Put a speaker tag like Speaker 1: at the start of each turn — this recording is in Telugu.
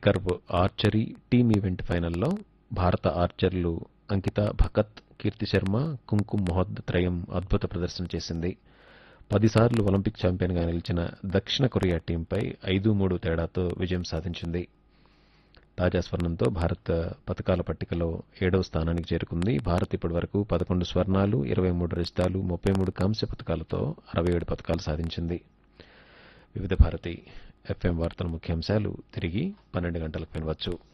Speaker 1: రికర్వ్ ఆర్చరీ టీమ్ ఈవెంట్ ఫైనల్లో భారత ఆర్చర్లు అంకిత భకత్ కీర్తి శర్మ కుంకుమ్ మొహద్ త్రయం అద్భుత ప్రదర్శన చేసింది పదిసార్లు ఒలింపిక్ ఛాంపియన్గా నిలిచిన దక్షిణ కొరియా టీంపై ఐదు మూడు తేడాతో విజయం సాధించింది తాజా స్వర్ణంతో భారత్ పథకాల పట్టికలో ఏడవ స్థానానికి చేరుకుంది భారత్ ఇప్పటి వరకు పదకొండు స్వర్ణాలు ఇరవై మూడు రజతాలు ముప్పై మూడు కాంస్య పథకాలతో అరవై ఏడు పథకాలు సాధించింది వివిధ భారతి ఎఫ్ఎం వార్తల ముఖ్యాంశాలు తిరిగి పన్నెండు గంటలకు వినవచ్చు